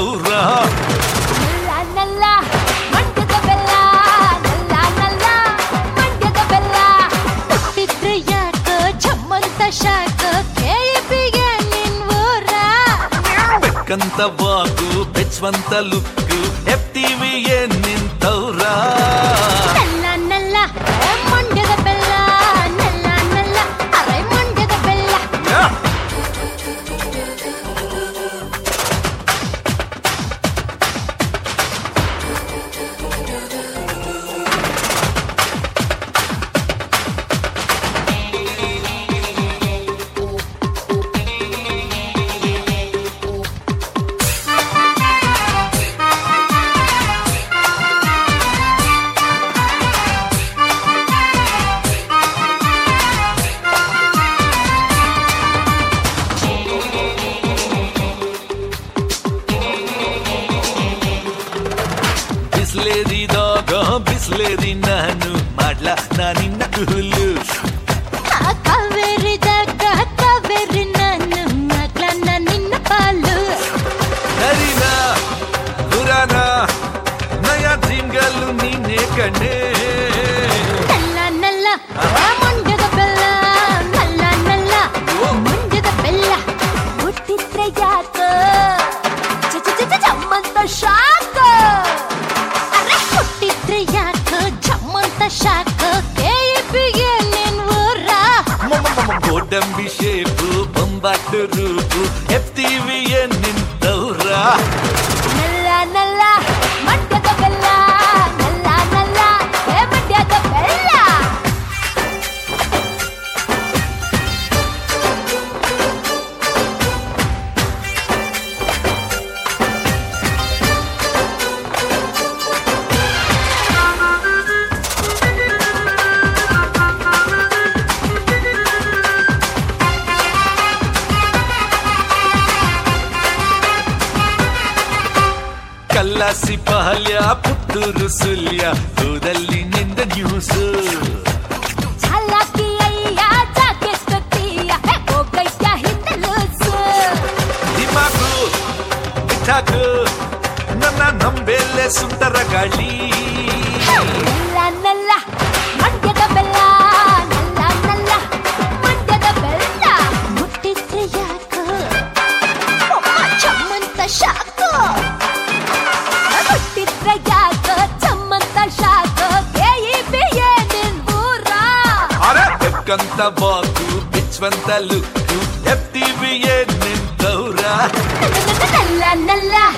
ದೂರ ನಲ್ಲ ನಲ್ಲ ಮಂಡ್ಯದ ಬೆಲ್ಲ ನಲ್ಲ ನಲ್ಲ ಮಂಡ್ಯದ ಬೆಲ್ಲ ಹುಟ್ಟಿದ್ರೆ ಯಾಕೋ ಚಮ್ಮಂತ ಶಾಕ ಕೆಪಿಗೆ ನಿನ್ ಊರ ಬೆಕ್ಕಂತ ವಾಕು ಬೆಚ್ಚವಂತ ಲುಕ್ಕು ಎಫ್ಟಿವಿ ಏನ್ ನಿಂತವ್ರ ನಲ್ಲ ನಲ್ಲ ಏ ಮಂಡ್ಯದ ಬೆಲ್ಲ ನಲ್ಲ ನಲ್ಲ ಅರೆ ಮಂಡ್ಯದ ಬೆಲ್ಲ ಬಿಸ್ಲೇರಿದಾಗ ಬಿಸ್ಲೇರಿ ನಾನು ಮಾಡ್ಲಾ ನಾನಿನ್ನ ಹುಲ್ಲು ಆ ಕಾವೇರಿದಾಗ ಕಾವೇರಿ ನಾನು ಮಗ್ಲನ್ನ ನಿನ್ನ ಪಾಲು ನರಿನ ಹುರಾನ ನಯ ಡ್ರೀಮ್ಗಲ್ಲು ನೀನೇ ಕಣ್ಣೇ ನಲ್ಲ ನಲ್ಲ ಆ ಮಂಡ್ಯದ ಬೆಲ್ಲ ನಲ್ಲ ನಲ್ಲ ಮಂಡ್ಯದ ಬೆಲ್ಲ ಹುಟ್ಟಿದ್ರೆ ಯಾಕ ಚ ಚ ಚ ಚ ಚಮ್ಮಂತ ಶಾಕ ಅರೆ ಹುಟ್ಟಿದ್ರೆ ಯಾಕ ಚಮ್ಮಂತ ಶಾಕ ಕೆಪಿಗೆ ನಿನ್ ಊರ ಗೋಡಂಬಿ ಶೇಪು ಬೊಂಬಾಟು ರೂಪು ಎಫ್ಟಿವಿ ಏನ್ ನಿಂತವ್ರ ನಲ್ಲ ನಲ್ಲ ಮಂಡ್ಯದ ಬೆಲ್ಲ ನಲ್ಲ ನಲ್ಲ ಏ ಮಂಡ್ಯದ ಬೆಲ್ಲ ಕಲ್ಲಾಸಿ ಪಾಲ್ಯ ಪುತ್ತೂರು ಸುಲ್ಯ ಕೂದಲ್ಲಿ ನಿಂದ ನ್ಯೂಸು ಛಲಕಿಯಯ್ಯ ಜಾಕೆತ್ತಯ್ಯ ಹೋಗಯ್ಯ ಹಿಂದೆ ಲೂಸು ದಿಮಾಕು ಮಿಠಾಕು ನನ್ನ ನಂಬೆಲ್ಲೆ ಸುಂದರ ಗಾಳಿ ನಲ್ಲ ನಲ್ಲ ಮಂಡ್ಯದ ಬೆಲ್ಲ ನಲ್ಲ ನಲ್ಲ ಮಂಡ್ಯದ ಬೆಲ್ಲ ಮುಟ್ಟಿದ್ರೆ ಯಾಕೋ ಅಮ್ಮ ಚಮ್ಮಂತ ಶಾಕೋ ಮುಟ್ಟಿದ್ರೆ ಯಾಕೋ ಚಮ್ಮಂತ ಶಾಕೋ ಕೆಇಬಿಯೇ ನಿನ್ ಊರ ಅರೆ ಬೆಕ್ಕಂತ ಬಾಕು ಬಿಚ್ಚವಂತ ಲುಕ್ಕು ಎಫ್ಟಿವಿ ಏನ್ ನಿಂತವ್ರ ನಲ್ಲ ನಲ್ಲ